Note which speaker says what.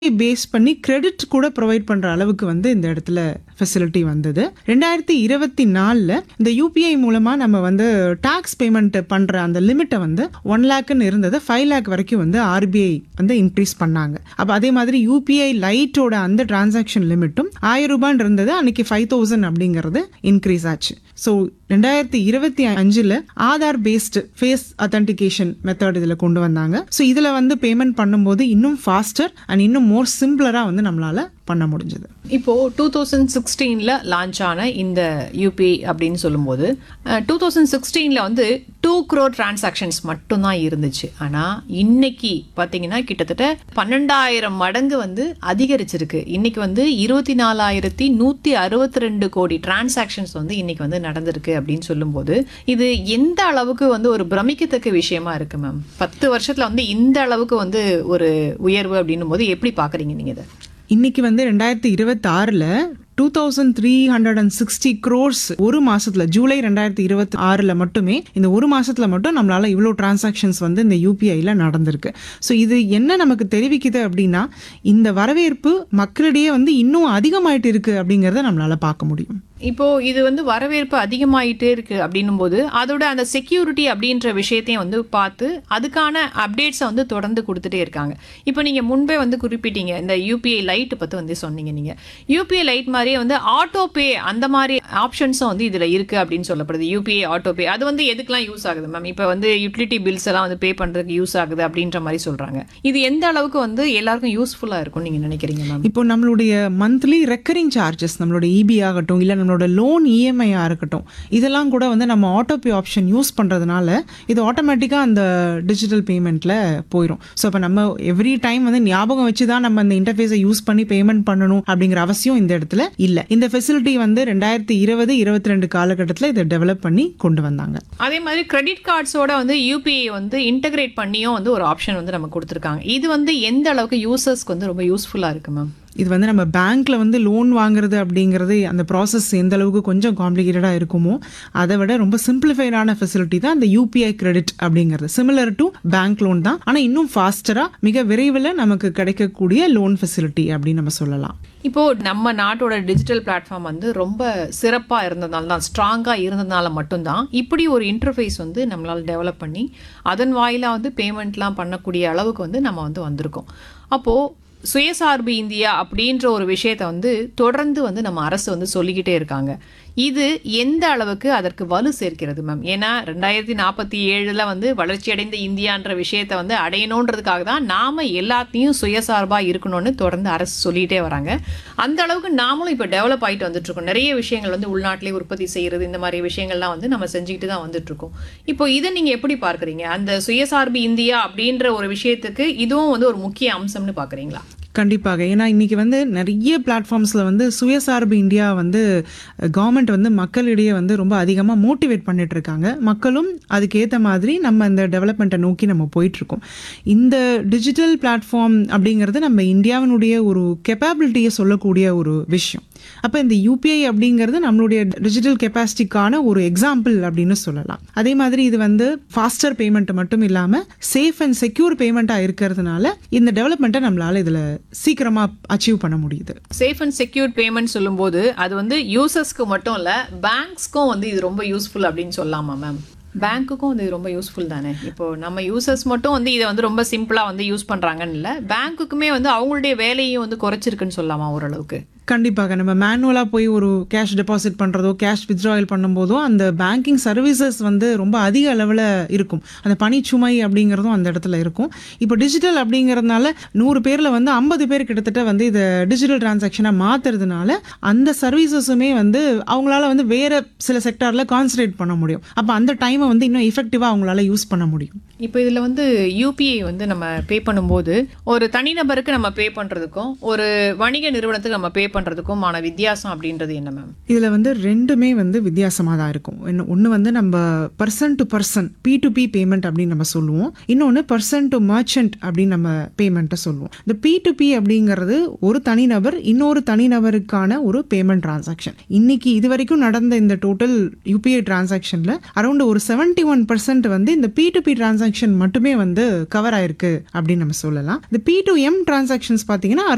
Speaker 1: base பண்ணி credit கூட provide பண்ற அளவுக்கு வந்து இந்த இடத்துல ஃபெசிலிட்டி வந்தது ரெண்டாயிரத்தி இருபத்தி நாலில் இந்த யூபிஐ மூலமா நம்ம வந்து டாக்ஸ் பேமெண்ட் பண்ற அந்த லிமிட்டை வந்து ஒன் லேக்னு இருந்தது ஃபைவ் லேக் வரைக்கும் வந்து ஆர்பிஐ வந்து இன்க்ரீஸ் பண்ணாங்க அப்போ அதே மாதிரி யூபிஐ லைட்டோட அந்த டிரான்சாக்ஷன் லிமிட்டும் ஆயிரம் ரூபான்னு இருந்தது அன்னைக்கு ஃபைவ் தௌசண்ட் அப்படிங்கிறது இன்க்ரீஸ் ஆச்சு ஸோ ரெண்டாயிரத்தி இருபத்தி அஞ்சில் Aadhaar based face authentication method இதில் கொண்டு வந்தாங்க ஸோ இதில் வந்து பேமெண்ட் பண்ணும்போது இன்னும் ஃபாஸ்டர் அண்ட் இன்னும் மோர் சிம்பிளராக வந்து நம்மளால பண்ண முடிஞ்சது
Speaker 2: இப்போ டூ தௌசண்ட் சிக்ஸ்டீனில் லான்ச் ஆன இந்த யூபிஐ அப்படின்னு சொல்லும்போது டூ தௌசண்ட் சிக்ஸ்டீனில் வந்து டூ க்ரோர் டிரான்சாக்ஷன்ஸ் மட்டும்தான் இருந்துச்சு ஆனால் இன்னைக்கு பார்த்தீங்கன்னா கிட்டத்தட்ட பன்னெண்டாயிரம் மடங்கு வந்து அதிகரிச்சிருக்கு இன்னைக்கு வந்து இருபத்தி நாலாயிரத்தி நூற்றி அறுபத்தி ரெண்டு கோடி டிரான்சாக்ஷன்ஸ் வந்து இன்னைக்கு வந்து நடந்திருக்கு அப்படின்னு சொல்லும்போது இது எந்த அளவுக்கு வந்து ஒரு பிரமிக்கத்தக்க விஷயமா இருக்கு மேம் பத்து வருஷத்துல வந்து இந்த அளவுக்கு வந்து ஒரு உயர்வு அப்படின்னும் போது எப்படி பார்க்குறீங்க நீங்கள் இதை
Speaker 1: இன்னைக்கு வந்து ரெண்டாயிரத்தி இருபத்தி ஆறில் two thousand three hundred and sixty crores ஒரு மாசத்துல ஜூலை ரெண்டாயிரத்தி இருபத்தி ஆறில் மட்டுமே இந்த ஒரு மாசத்துல மட்டும் நம்மளால இவ்வளோ டிரான்சாக்ஷன்ஸ் வந்து இந்த யூபிஐல நடந்திருக்கு ஸோ இது என்ன நமக்கு தெரிவிக்குது அப்படின்னா இந்த வரவேற்பு மக்களிடையே வந்து இன்னும் அதிகமாயிட்டு இருக்கு அப்படிங்கிறத நம்மளால பார்க்க முடியும்
Speaker 2: இப்போ இது வந்து வரவேற்பு அதிகமாயிட்டே இருக்கு அப்படின்னும் போது அதோட அந்த செக்யூரிட்டி அப்படின்ற விஷயத்தையும் வந்து பார்த்து அதுக்கான அப்டேட்ஸை வந்து தொடர்ந்து கொடுத்துட்டே இருக்காங்க இப்போ நீங்க முன்பே வந்து குறிப்பிட்டீங்க இந்த யூபிஐ லைட் பத்தி வந்து சொன்னீங்க நீங்க யூபிஐ லைட் மாதிரியே வந்து ஆட்டோ பே அந்த மாதிரி ஆப்ஷன்ஸும் வந்து இதுல இருக்கு அப்படின்னு சொல்லப்படுது யூபிஐ ஆட்டோ பே அது வந்து எதுக்கெல்லாம் யூஸ் ஆகுது மேம் இப்போ வந்து யூட்டிலிட்டி பில்ஸ் எல்லாம் வந்து பே பண்றதுக்கு யூஸ் ஆகுது அப்படின்ற மாதிரி சொல்றாங்க இது எந்த அளவுக்கு வந்து எல்லாருக்கும் யூஸ்ஃபுல்லா இருக்கும் நீங்க நினைக்கிறீங்க மேம்
Speaker 1: இப்போ நம்மளுடைய மந்த்லி ரெக்கரிங் சார்ஜஸ் நம்மளோட இபி ஆகட்டும் இல்லை நம்மளோட லோன் இஎம்ஐயாக இருக்கட்டும் இதெல்லாம் கூட வந்து நம்ம ஆட்டோபே ஆப்ஷன் யூஸ் பண்ணுறதுனால இது ஆட்டோமேட்டிக்காக அந்த டிஜிட்டல் பேமெண்ட்டில் போயிடும் ஸோ இப்போ நம்ம எவ்ரி டைம் வந்து ஞாபகம் வச்சு தான் நம்ம அந்த இன்டர்ஃபேஸை யூஸ் பண்ணி பேமெண்ட் பண்ணணும் அப்படிங்கிற அவசியம் இந்த இடத்துல இல்லை இந்த ஃபெசிலிட்டி வந்து ரெண்டாயிரத்தி இருபது இருபத்தி ரெண்டு காலகட்டத்தில் இதை டெவலப் பண்ணி கொண்டு வந்தாங்க
Speaker 2: அதே மாதிரி கிரெடிட் கார்ட்ஸோட வந்து யூபிஐ வந்து இன்டகிரேட் பண்ணியும் வந்து ஒரு ஆப்ஷன் வந்து நம்ம கொடுத்துருக்காங்க இது வந்து எந்த அளவுக்கு யூசர்ஸ்க்கு வந்து ரொம்ப யூஸ்ஃபுல்லாக இருக்கு மேம்
Speaker 1: இது வந்து நம்ம பேங்க்ல வந்து லோன் வாங்குறது அப்படிங்கிறது அந்த ப்ராசஸ் எந்த அளவுக்கு கொஞ்சம் காம்ப்ளிகேட்டடாக இருக்குமோ அதை விட ரொம்ப சிம்பிளிஃபைடான ஃபெசிலிட்டி தான் அந்த யூபிஐ கிரெடிட் அப்படிங்கிறது சிமிலர் டு பேங்க் லோன் தான் ஆனால் இன்னும் ஃபாஸ்டராக மிக விரைவில் நமக்கு கிடைக்கக்கூடிய லோன் ஃபெசிலிட்டி அப்படின்னு நம்ம சொல்லலாம்
Speaker 2: இப்போ நம்ம நாட்டோட டிஜிட்டல் பிளாட்ஃபார்ம் வந்து ரொம்ப சிறப்பாக இருந்ததுனால தான் ஸ்ட்ராங்காக இருந்ததுனால மட்டும்தான் இப்படி ஒரு இன்டர்ஃபேஸ் வந்து நம்மளால் டெவலப் பண்ணி அதன் வாயிலாக வந்து பேமெண்ட்லாம் பண்ணக்கூடிய அளவுக்கு வந்து நம்ம வந்து வந்திருக்கோம் அப்போது சுயசார்பு இந்தியா அப்படின்ற ஒரு விஷயத்தை வந்து தொடர்ந்து வந்து நம்ம அரசு வந்து சொல்லிக்கிட்டே இருக்காங்க இது எந்த அளவுக்கு அதற்கு வலு சேர்க்கிறது மேம் ஏன்னா ரெண்டாயிரத்தி நாற்பத்தி ஏழில் வந்து வளர்ச்சியடைந்த இந்தியான்ற விஷயத்தை வந்து அடையணுன்றதுக்காக தான் நாம் எல்லாத்தையும் சுயசார்பாக இருக்கணும்னு தொடர்ந்து அரசு சொல்லிகிட்டே வராங்க அந்த அளவுக்கு நாமளும் இப்போ டெவலப் ஆகிட்டு வந்துட்டுருக்கோம் நிறைய விஷயங்கள் வந்து உள்நாட்டிலே உற்பத்தி செய்கிறது இந்த மாதிரி விஷயங்கள்லாம் வந்து நம்ம செஞ்சுக்கிட்டு தான் வந்துட்டுருக்கோம் இப்போ இதை நீங்கள் எப்படி பார்க்குறீங்க அந்த சுயசார்பு இந்தியா அப்படின்ற ஒரு விஷயத்துக்கு இதுவும் வந்து ஒரு முக்கிய அம்சம்னு பார்க்குறீங்களா
Speaker 1: கண்டிப்பாக ஏன்னா இன்னைக்கு வந்து நிறைய பிளாட்ஃபார்ம்ஸில் வந்து சுயசார்பு இந்தியா வந்து கவர்மெண்ட் வந்து மக்களிடையே வந்து ரொம்ப அதிகமாக மோட்டிவேட் பண்ணிட்டு இருக்காங்க மக்களும் அதுக்கேற்ற மாதிரி நம்ம இந்த டெவலப்மெண்ட்டை நோக்கி நம்ம போயிட்டுருக்கோம் இந்த டிஜிட்டல் பிளாட்ஃபார்ம் அப்படிங்கிறது நம்ம இந்தியாவினுடைய ஒரு கெப்பாபிலிட்டியை சொல்லக்கூடிய ஒரு விஷயம் அப்போ இந்த யூபிஐ அப்படிங்கிறது நம்மளுடைய டிஜிட்டல் கெப்பாசிட்டிக்கான ஒரு எக்ஸாம்பிள் அப்படின்னு சொல்லலாம் அதே மாதிரி இது வந்து ஃபாஸ்டர் பேமெண்ட் மட்டும் இல்லாமல் சேஃப் அண்ட் செக்யூர் பேமெண்ட்டாக இருக்கிறதுனால இந்த டெவலப்மெண்ட்டை நம்மளால இதில் சீக்கிரமாக அச்சீவ் பண்ண முடியுது
Speaker 2: சேஃப் அண்ட் செக்யூர் பேமெண்ட் சொல்லும்போது அது வந்து யூசர்ஸ்க்கு மட்டும் இல்லை பேங்க்ஸ்க்கும் வந்து இது ரொம்ப யூஸ்ஃபுல் அப்படின்னு சொல்லலாமா மேம் பேங்க்குக்கும் வந்து இது ரொம்ப யூஸ்ஃபுல் தானே இப்போ நம்ம யூசர்ஸ் மட்டும் வந்து இதை வந்து ரொம்ப சிம்பிளாக வந்து யூஸ் பண்ணுறாங்கன்னு இல்லை பேங்க்குக்குமே வந்து அவங்களுடைய வேலையும் வந்து குறைச்சிருக்குன்னு சொல்லலாமா ஓரளவுக்கு
Speaker 1: கண்டிப்பாக நம்ம மேனுவலாக போய் ஒரு கேஷ் டெபாசிட் பண்ணுறதோ கேஷ் வித்ட்ராயல் பண்ணும்போதோ அந்த பேங்கிங் சர்வீசஸ் வந்து ரொம்ப அதிக அளவில் இருக்கும் அந்த பணிச்சுமை அப்படிங்கிறதும் அந்த இடத்துல இருக்கும் இப்போ டிஜிட்டல் அப்படிங்கிறதுனால நூறு பேரில் வந்து ஐம்பது பேர் கிட்டத்தட்ட வந்து இதை டிஜிட்டல் டிரான்சாக்ஷனாக மாற்றுறதுனால அந்த சர்வீசஸுமே வந்து அவங்களால வந்து வேறு சில செக்டாரில் கான்சன்ட்ரேட் பண்ண முடியும் அப்போ அந்த டைமை வந்து இன்னும் எஃபெக்டிவாக அவங்களால யூஸ் பண்ண முடியும்
Speaker 2: இப்போ இதில் வந்து யூபிஐ வந்து நம்ம பே பண்ணும்போது ஒரு தனிநபருக்கு நம்ம பே பண்ணுறதுக்கும் ஒரு வணிக நிறுவனத்துக்கு நம்ம பே பண்ணுறதுக்குமான வித்தியாசம் அப்படின்றது என்ன மேம்
Speaker 1: இதில் வந்து ரெண்டுமே வந்து வித்தியாசமாக தான் இருக்கும் ஒன்று வந்து நம்ம person to person P to P payment அப்படின்னு நம்ம சொல்லுவோம் இன்னொன்று பர்சன் டு மர்ச்சன்ட் அப்படின்னு நம்ம பேமெண்ட்டை சொல்லுவோம் இந்த பி டு பி அப்படிங்கிறது ஒரு தனிநபர் இன்னொரு தனிநபருக்கான ஒரு பேமெண்ட் டிரான்சாக்ஷன் இன்னைக்கு இது வரைக்கும் நடந்த இந்த டோட்டல் யூபிஐ டிரான்சாக்ஷனில் அரௌண்ட் ஒரு செவன்டி ஒன் பர்சன்ட் வந்து இந்த பி டு பி டிரான்சாக்ஷன் மட்டுமே வந்து கவர் ஆயிருக்கு அப்படின்னு நம்ம சொல்லலாம் இந்த பி டு எம் டிரான்சாக்ஷன்ஸ் பார்த்தீங்கன்னா